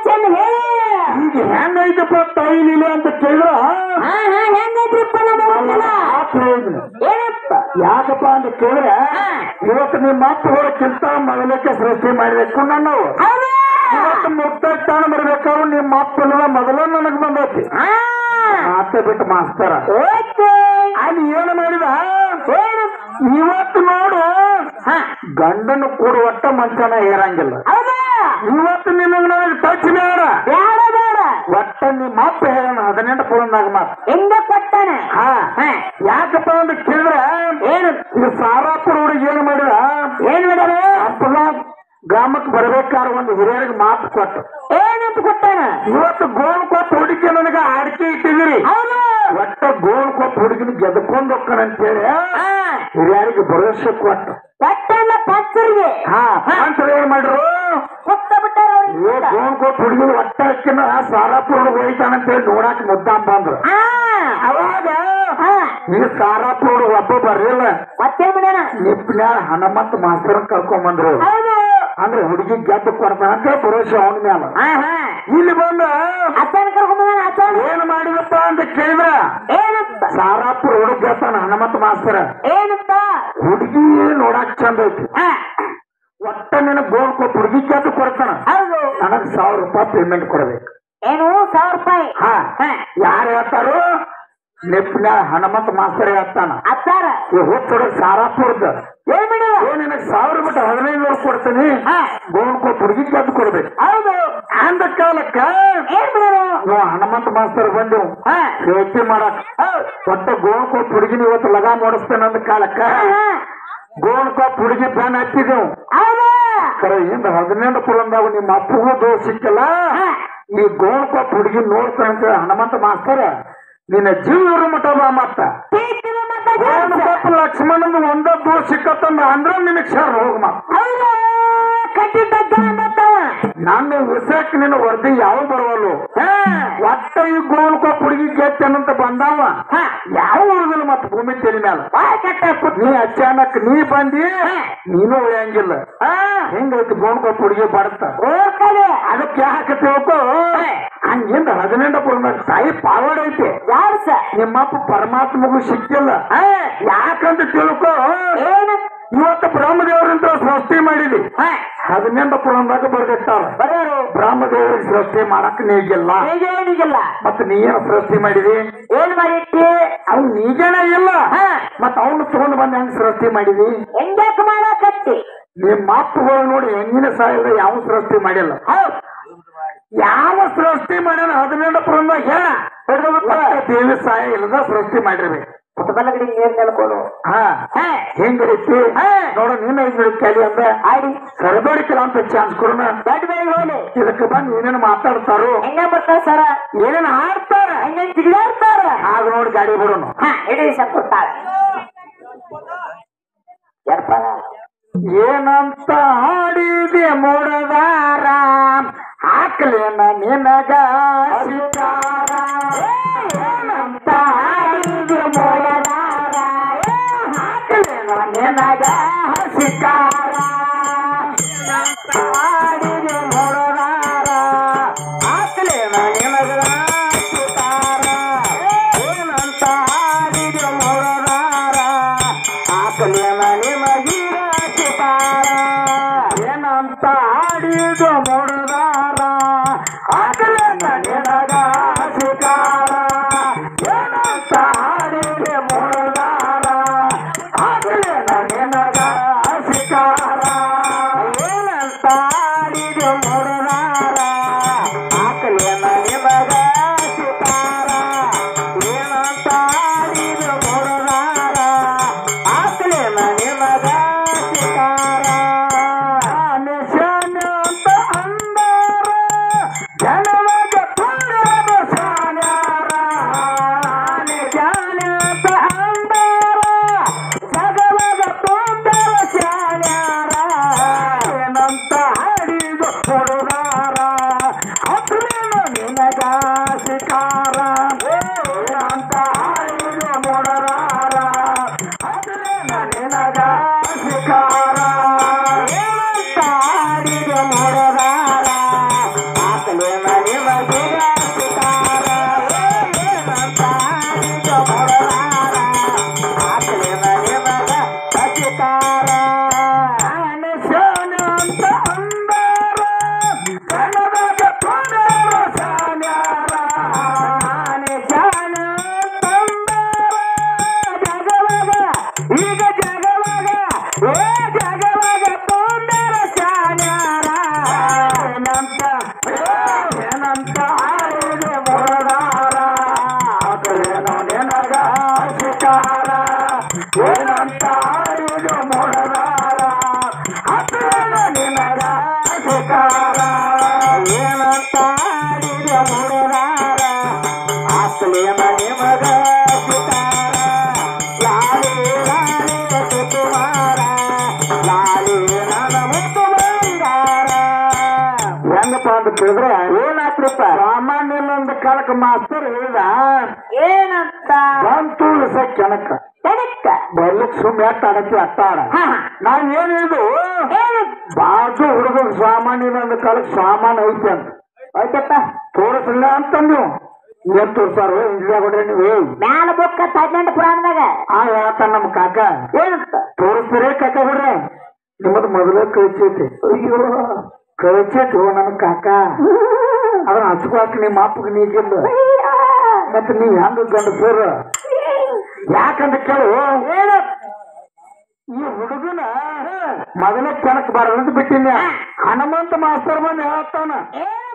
ಚಂದ ಹೇಳಿ ಈಗ ಹೆಂಗೈತಪ್ಪ ತಾಯಿ ಲೀಲೆ ಅಂತ ಕೇಳಿದ್ರ ಹಾ ಹಾ ಹೆಂಗೈತ್ರಿಪ್ಪ ನಮ್ಮ ಊರಿನ? ಮಾತು ಹೇಳಿದ್ನು. ಏನಪ್ಪ ಯಾಕಪ್ಪ ಅಂತ ಕೇಳಿದ್ರೆ ಹಾ. ಇವತ್ತು ನಿಮ್ಮ ಅಪ್ಪಗಳಕ್ಕಿಂತ ಮೊದಲಕ್ಕೆ ಸೃಷ್ಟಿ ಮಾಡಬೇಕು ನಾವು ಹೌದಾ ಇವತ್ತು ಮುಕ್ತ ಸ್ಥಾನ ಬರ್ಬೇಕಾದ್ರೆ ನಿಮ್ಮ ಅಪ್ಪನ ಮೊದಲ ನನಗ್ ಬಂದೈತಿ ಹಾ ಮಾತೆ ಬಿಟ್ಟು ಮಾಸ್ತರ ಓಕೆ ಅಲ್ಲಿ ಏನು ಮಾಡಿದ ಏನು ಇವತ್ತು ನೋಡು ಹಾ ಗಂಡನು ಕೂಡ ಒಟ್ಟ ಮಂಚನ ಏರಂಗಿಲ್ಲ ಹೌದಾ ಇವತ್ತು ನಿನಗೆ ನನಗೆ ಟಚ್ ಬೇಡ ಬೇಡ ಬೇಡ ಒಟ್ಟ ನಿಮ್ಮ ಅಪ್ಪ ಹೇಳೋಣ ಹದಿನೆಂಟು ಪುರಂದಾಗ ಮಾತು ಹೆಂಗ ಕೊಟ್ಟಾನೆ ಹಾ ಹಾ ಯಾಕಪ್ಪ ಅಂತ ಕೇಳಿದ್ರೆ ಏನು ಈ ಸಾರಾಪುರ ಹುಡುಗಿ ಏನು ಮಾಡಿದ ಏನ್ ಮಾಡ್ಯಾರ ಅಪ್ಪನ ಗ್ರಾಮಕ್ಕೆ ಬರ್ಬೇಕಾದ್ರೆ ಒಂದು ಹಿರಿಯರಿಗೆ ಮಾತು ಕೊಟ್ಟು ಏನಂತ ಕೊಟ್ಟಾನ ಇವತ್ತು ಗೋಲ್ ಕೊಟ್ಟು ಹುಡುಗಿ ನನಗೆ ಆಡಿಕೆ ಇಟ್ಟಿದಿರಿ ಹೌದು ಒಟ್ಟ ಗೋಲ್ ಕೊಟ್ಟು ಹುಡುಗಿನ ಗೆದ್ಕೊಂಡು ಹೋಗ್ತಾನಂತೇಳಿ ಹಾ ಹಿರಿಯರಿಗೆ ಭರವಸೆ ಕೊಟ್ಟು ಕೊಟ್ಟಲ್ಲ ಪಂಚರಿಗೆ ಹಾ ಅಂತ ಏನ್ ಮಾಡ್ರು ಕೊಟ್ಟ ಬಿಟ್ಟಾರ ಏ ಗೋಲ್ ಕೊಟ್ಟು ಹುಡುಗಿ ಒಟ್ಟ ಅಕ್ಕಿನ ಸಾರಾಪುರ ಹುಡುಗ ಹೋಯ್ತಾನಂತೇಳಿ ನೋಡಾಕ ಮುದ್ದಾಂ ಬಂದ್ರು ಹಾ ಅವಾಗ ಹಾ ಈ ಸಾರಾಪುರ ಹುಡುಗ ಒಬ್ಬ ಬರ್ಲಿಲ್ಲ ಮತ್ತೇನ್ ಮಾಡ್ಯಾನ ನಿಪ್ನ್ಯಾಳ ಹನುಮಂತ ಮಾಸ್ತರ್ ಕರ್ಕೊಂಡ್ ಬಂದ್ರು ಹೌದು ಅಂದ್ರೆ ಹುಡುಗಿ ಗೆದ್ದು ಕೊಡ್ತಾನಂತ ಭರವಸೆ ಅವನ ಮ್ಯಾಲ ಹಾ ಹಾ ಇಲ್ಲಿ ಬಂದ ಅತ್ತಾನ ಕರ್ಕೊಂಡ್ ಅತ್ತಾನ ಏನ್ ಮಾಡಿದಪ್ಪ ಅಂತ ಕೇಳಿದ್ರ ಏನಪ್ಪ ಸಾರಾಪುರ ಹುಡುಗ ಗೆದ್ದಾನ ಹನುಮಂತ ಮಾಸ್ತರ ಏನಪ್ಪ ಹುಡುಗಿ ನೋಡಾಕ್ ಚಂದ ಐತಿ ಹಾ ಒಟ್ಟ ನಿನ್ನ ಗೋಲ್ ಕೊಟ್ಟು ಹುಡುಗಿ ಗೆದ್ದು ಕೊಡ್ತಾನ ಹೌದು ನನಗ್ ಸಾವಿರ ರೂಪಾಯಿ ಪೇಮೆಂಟ್ ಕೊಡ್ಬೇಕು ಏನು ಸಾವಿರ ರೂಪಾಯಿ ಹಾ ಹಾ ಯಾರು ಹೇಳ್ತಾರೋ ನಿಪ್ನ್ಯಾಳ ಹನುಮಂತ ಮಾಸ್ತರ್ ಹೇಳ್ತಾನ ಅತ್ತಾರ ಈ ಹುಟ್ಟು ಸಾರಾಪುರದ ಏನ್ ಮಾಡ್ಯಾರ ಏ ನಿನಗ್ ಸಾವಿರ ಬಿಟ್ಟು ಹದಿನೈದು ನೂರು ಕೊಡ್ತೀನಿ ಹಾ ಗೋಲ್ ಕೊಟ್ಟು ಹುಡುಗಿ ಗೆದ್ದು ಕೊಡ್ಬೇಕು ಹೌದು ಅಂದ ಕಾಲಕ್ಕ ಏನ್ ಮಾಡ್ಯಾರ ನಾವು ಹನುಮಂತ ಮಾಸ್ತರ್ ಬಂದೆವು ಹಾ ಸೇಫ್ಟಿ ಮಾಡಕ್ ಒಟ್ಟ ಗೋಲ್ ಕೊಟ್ಟು ಹುಡುಗಿನ ಇವತ್ತು ಲಗಾ ಮಾಡಿಸ್ತೇನೆ ಅಂದ ಕಾಲಕ್ಕ ಹಾ ಗೋಲ್ ಕೊಟ್ಟು ಹುಡುಗಿ ಫ್ಯಾನ್ ಹಚ್ಚಿದೆವು ಹೌದು ಕರೆ ಇಂದ ಹದಿನೆಂಟು ಪುರಂದಾಗ ನಿಮ್ಮ ಅಪ್ಪಗೂ ದೋಷ ಸಿಕ್ಕಲ್ಲ ಹಾ ಈ ಗೋಲ್ ಕೊಟ್ಟು ಹುಡುಗಿ ನೋಡ್ತಾನಂತ ಹನುಮಂತ ಮಾಸ್ತರ ನಿನ್ನ ಜೀವ ಇರೋ ಮಠ ಬಾ ಮತ್ತ ಪ್ರೀತಿನ ಮತ ಗೋಲ್ ಕೊಟ್ಟು ಲಕ್ಷ್ಮಣಂದು ಒಂದ ದೋಷ ಸಿಕ್ಕತ್ತಂದ ಅಂದ್ರ ನಿನಗ್ ಶರ್ ಹೋಗ ಮತ್ತ ಹೌದು ಕಟ್ಟಿದ್ದ ಮತ್ತವ ನನ್ನ ವಿಷಯಕ್ಕೆ ನಿನ್ನ ವರದಿ ಯಾವ ಬರವಲ್ಲು ಹಾ ಒಟ್ಟ ಈ ಗೋಲ್ ಕೊಟ್ಟು ಹುಡುಗಿ ಗೆತ್ತನಂತ ಬಂದಾವ ಹಾ ಯಾವ ಉಳಿದಿಲ್ಲ ಮತ್ತ ಭೂಮಿ ತೆಲಿ ಮ್ಯಾಲ ಬಾಯ್ ಕಟ್ಟ ನೀ ಅಚಾನಕ್ ನೀ ಬಂದಿ ನೀನು ಉಳಿಯಂಗಿಲ್ಲ ಹಾ ಹೆಂಗೈತಿ ಗೋಣ್ ಕೊಟ್ಟು ಹುಡುಗಿ ಬಡತ ಓದ್ಕಲೆ ಅದಕ್ಕೆ ಯಾಕೆ ತಿಳ್ಕೊ ಹಂಗಿಂದ ಹದಿನೆಂಟು ಪುರಂದಾಗ ತಾಯಿ ಪಾವಾಡ ಐತಿ ಯಾರು ಸ ನಿಮ್ಮಪ್ಪ ಪರಮಾತ್ಮಗೂ ಸಿಕ್ಕಿಲ್ಲ ಹಾ ಯಾಕಂತ ತಿಳ್ಕೊ ಏನು ಇವತ್ತು ಬ್ರಹ್ಮದೇವರಂತ ಸೃಷ್ಟಿ ಮಾಡಿದಿ ಹಾ ಹದಿನೆಂಟು ಪುರಂದಾಗ ಬರ್ದಿರ್ತಾರ ಬರೋರು ಬ್ರಹ್ಮದೇವರಿಗೆ ಸೃಷ್ಟಿ ಮಾಡಕ್ ನೀಗಿಲ್ಲ ಈಗ ಏನಿಗಿಲ್ಲ ಮತ್ ನೀ ಏನ್ ಸೃಷ್ಟಿ ಮಾಡಿದಿ ಏನ್ ಮಾಡಿಟ್ಟಿ ಅವ್ನು ನೀಗೇನ ಇಲ್ಲ ಹಾ ಮತ್ ಅವನು ತಗೊಂಡ್ ಬಂದ್ ಹೆಂಗ್ ಸೃಷ್ಟಿ ಮಾಡಿದಿ ಹೆಂಗ್ಯಾಕ ಮಾಡಕತ್ತಿ ನಿಮ್ಮ ಅಪ್ಪಗಳು ನೋಡಿ ಹೆಂಗಿನ ಸಾಯಿಲ್ಲ ಯಾವ ಸೃಷ್ಟಿ ಮಾಡಿಲ್ಲ ಹೌದ್ ಯಾವ ಸೃಷ್ಟಿ ಮಾಡ್ಯಾನ ಹದಿನೆಂಟು ಪುರಂದಾಗ ಹೇಳ ಒಟ್ಟ ದೇವಿ ಸಹಾಯ ಇಲ್ಲದ ಸೃಷ್ಟಿ ಮಾಡಿರ್ಬೇಕು ಪುಟಬಲಗಡಿ ನೀರ್ ನೆಲ್ಕೊಡು ಹಾ ಹಾ ಹೆಂಗೈತಿ ನೋಡ ನೀನ್ ಐದು ಕೇಳಿ ಅಂದ ಆಡಿ ಸರದೋಡಿಕಲ ಅಂತ ಚಾನ್ಸ್ ಕೊಡೋಣ ದೊಡ್ಡ ಬೆಳಿಗ್ಗೆ ಹೋಗ್ಲಿ ಇದಕ್ಕೆ ಬಂದು ಏನೇನು ಮಾತಾಡ್ತಾರೋ ಹೆಂಗ ಬರ್ತಾರ ಸರ ಏನೇನು ಹಾಡ್ತಾರ ಹೆಂಗ ಜಿಗಿದಾಡ್ತಾರ ಆಗ ನೋಡಿ ಗಾಡಿ ಬಿಡೋಣ ಹಾ ಇಡೀ ಕೊಡ್ತಾಳೆ ಎರ್ಪದ ಏನಂತ ಹಾಡಿದೆ ಮೂಡದಾರ ಹಾಕ್ಲೇನ ನಿನಗ ಶಿಕಾರ ಏನಂತ ಹಾಡಿದೆ ಮೂಡದಾರ ಹಾಕ್ಲೇನ ನಿನಗ ಶಿಕಾರ ಏನಂತ ಹಾಡಿದೆ ಮೂಡದಾರ ಹಾಕ್ಲೇನ ನಿನಗ ಶಿಕಾರ ಏನಂತ ಹಾಡಿದೆ ಮೂಡದಾರ ಹಾಕ್ಲೇನ ನಿಮಗಿರ ಶಿಕಾರ ಏನಂತ ಆಡಿದ ಮುಡದಾರ ಆಗಲೇನ ನಿನಗ ಶಿಕಾರ ಏನಂತ ಆಡಿದ ಮುಡದಾರ ಆಗಲೇನ ನಿನಗ ಶಿಕಾರ ಕನ್ನಡದ ತುಂಬ್ಯಾರ ಶಾನ್ಯಾರ ಆನೆ ಶಾನ ತಂದಾರ ಜಗವಾಗ ಈಗ ಜಗವಾಗ ಏ ಜಗವಾಗ ತುಂಬ್ಯಾರ ಶಾನ್ಯಾರ ಏನಂತ ಏನಂತ ಆಡಿದೆ ಮೊರದಾರ ಅದೇನೋ ನಿನಗ ಶಿಕಾರ ಏನಂತ ಆಡಿದೆ ಮೊರದಾರ ಅದೇನೋ ನಿನಗ ಶಿಕಾರ ಏನಂತ ಆಡಿದ ಮುಡದಾರ ಆಸ್ಲೇನ ನಿಮಗ ಶಿಕಾರ ಲಾಲಿ ಲಾಲಿ ಸುಕುಮಾರ ಲಾಲಿ ನನ್ನ ಮುತ್ತು ಬಂಗಾರ ಹೆಂಗಪ್ಪ ಅಂತ ಕೇಳಿದ್ರೆ ಏನಾತ್ರಿಪ್ಪ ಸಾಮಾನ್ಯನೊಂದು ಕಾಲಕ್ಕೆ ಮಾಸ್ತರ್ ಹೇಳಿದ ಏನಂತ ಬಂತು ಇಸ ಕೆಣಕ ತಡಕ್ಕ ಬರ್ಲಿಕ್ ಸುಮ್ಮನೆ ಆಡತಿ ಅಟ್ಟಾಡ ಹಾ ನಾವ್ ಏನ್ ಇದು ಏನು ಬಾಜು ಹುಡುಗ ಸಾಮಾನ್ಯನೊಂದು ಕಾಲಕ್ಕೆ ಸಾಮಾನು ಐತಿ ಅಂತ ಹೋಯ್ತಪ್ಪ ತೋರಿಸಲಿಲ್ಲ ಅಂತ ನೀವು ಏನ್ ತೋರ್ಸಾರ ಇಂಜಿನಿಯರ್ ಕೊಡ್ರಿ ನೀವು ಮ್ಯಾಲ ಬುಕ್ಕ ಹದಿನೆಂಟು ಪುರಾಣದಾಗ ಆ ಹೇಳ್ತಾನ ನಮ್ ಕಾಕ ಏನಂತ ತೋರಿಸ್ತೀರೇ ಕಾಕ ಬಿಡ್ರಿ ನಿಮ್ಮದು ಮೊದಲೇ ಕಳಿಸೈತಿ ಅಯ್ಯೋ ಕಳಿಸೈತಿ ನನ್ನ ಕಾಕ ಅದನ್ನ ಹಚ್ಕೋಕ್ ನಿಮ್ಮ ಅಪ್ಪಗೆ ನೀಗಿಲ್ಲ ಮತ್ತೆ ನೀವ್ ಹೆಂಗ ಗಂಡಸರು ಯಾಕಂತ ಕೇಳು ಏನು ಈ ಹುಡುಗನ ಮೊದಲೇ ಕೆಣಕ್ ಬರೋದಂತ ಬಿಟ್ಟಿನ ಹನುಮಂತ ಮಾಸ್ತರ್ ಬಂದು ಹೇಳ್ತಾನ ಏನು